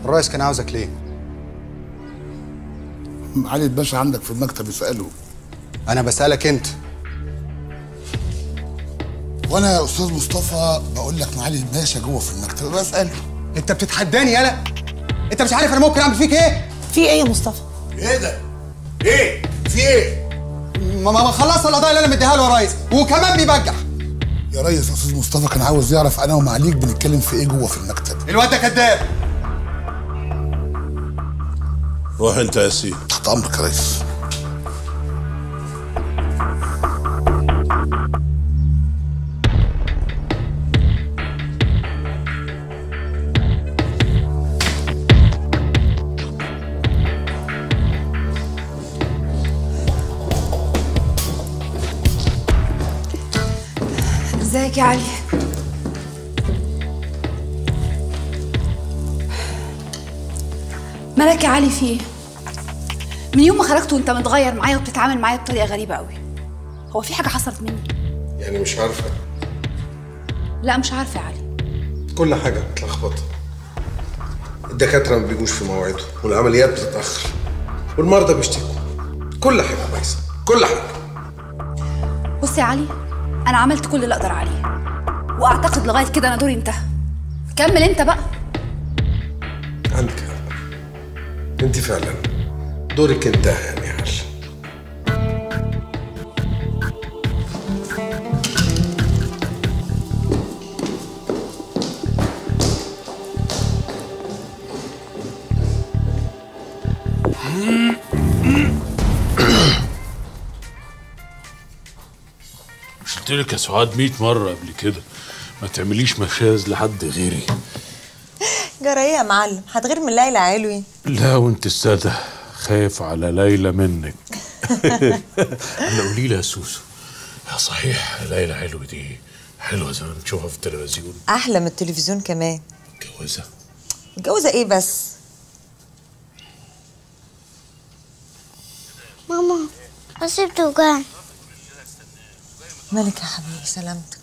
الرئيس كان عاوزك ليه علي الباشا عندك في المكتب يسأله انا بسالك انت وانا يا استاذ مصطفى بقول لك معالي الباشا جوه في المكتب بسأله انت بتتحداني يالا انت مش عارف انا ممكن اعمل فيك ايه في ايه يا مصطفى ايه ده؟ ايه؟ في ايه؟ ما ما ما خلصت القضايا اللي انا مديها له يا ريس وكمان بيبجح يا ريس استاذ مصطفى كان عاوز يعرف انا ومعاليك بنتكلم في ايه جوه في المكتب الواد ده كذاب روح انت يا سيدي تحت امرك يا ريس ازيك يا علي مالك يا علي في ايه من يوم ما خرجت وانت متغير معايا وبتتعامل معايا بطريقه غريبه قوي هو في حاجه حصلت مني يعني مش عارفة لا مش عارفه يا علي كل حاجة متلخبطة الدكاترة ما بيجوش في مواعيدهم والعمليات بتتأخر والمرضى بيشتكوا كل حاجة بايظة كل حاجة بص يا علي انا عملت كل اللي اقدر عليه واعتقد لغايه كده انا دوري انتهى كمل انت بقى عندك حق انت فعلا دورك انتهى يا نهال مش قلت لك يا سعاد 100 مره قبل كده ما تعمليش مشاز لحد غيري جرى ايه يا معلم هتغير من ليلى علوي لا وانت الساده خايف على ليلى منك انا قولي لي يا سوسو يا صحيح ليلى حلوه دي حلوه زي ما بنشوفها في التلفزيون احلى من التلفزيون كمان متجوزه متجوزه ايه بس ماما راسي بتوجعني مالك يا حبيبي سلامتك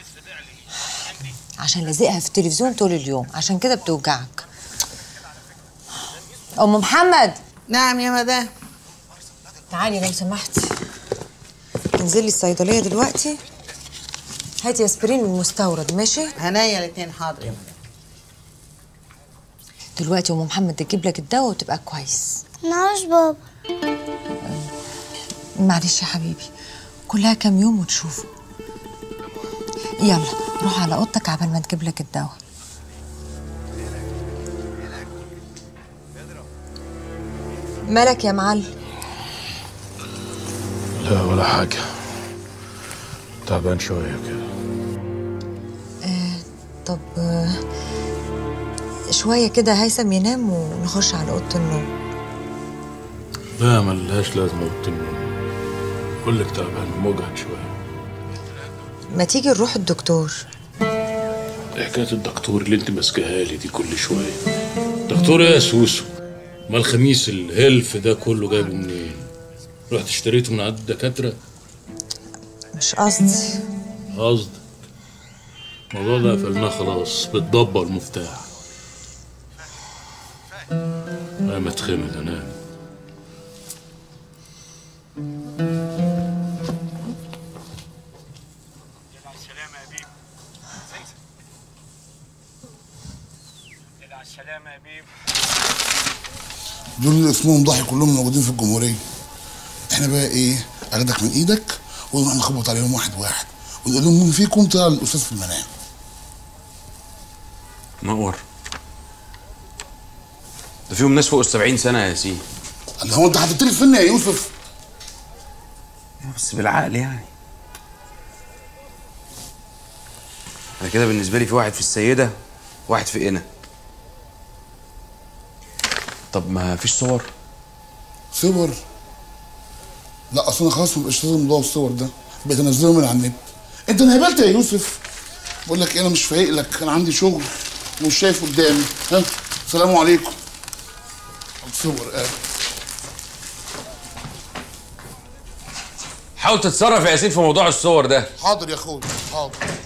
عشان لازقها في التلفزيون طول اليوم عشان كده بتوجعك ام محمد نعم يا مدام تعالي لو سمحتي انزلي الصيدليه دلوقتي هاتي اسبرين من المستورد ماشي هنايا الاثنين حاضر يا مدام دلوقتي ام محمد تجيب لك الدواء وتبقى كويس نعرفش بابا معلش يا حبيبي كلها كام يوم وتشوفوا يلا روح على اوضتك عبال ما تجيب لك الدواء مالك يا معلم لا ولا حاجه تعبان شويه كده طب آه، شويه كده هيثم ينام ونخش على اوضه النوم لا ملهاش لازمه قلت كلك تعبان ومجهد شويه ما تيجي نروح الدكتور إيه حكايه الدكتور اللي انت ماسكاها لي دي كل شويه دكتور ايه يا سوسو ما الخميس الهلف ده كله جايبه منين رحت اشتريته من عند الدكاتره مش قصدي قصدك الموضوع ده قفلناه خلاص بتدبر المفتاح انا متخمد انام دول اللي اسمهم ضحي كلهم موجودين في الجمهوريه احنا بقى ايه اخدك من ايدك ونروح نخبط عليهم واحد واحد ونقول لهم مين فيكم طلع الاستاذ في المنام نور ده فيهم ناس فوق السبعين سنة يا ياسين اللي هو انت حطيتني فين يا يوسف بس بالعقل يعني أنا كده بالنسبة لي في واحد في السيدة واحد في قنا طب ما فيش صور صور لا اصل انا خلاص مبقاش لازم موضوع الصور ده بقيت انزلهم من على النت انت انهبلت يا يوسف بقول لك إيه، انا مش فايق لك انا عندي شغل ومش شايف قدامي ها السلام عليكم صور آه. حاول تتصرف يا ياسين في موضوع الصور ده حاضر يا اخويا حاضر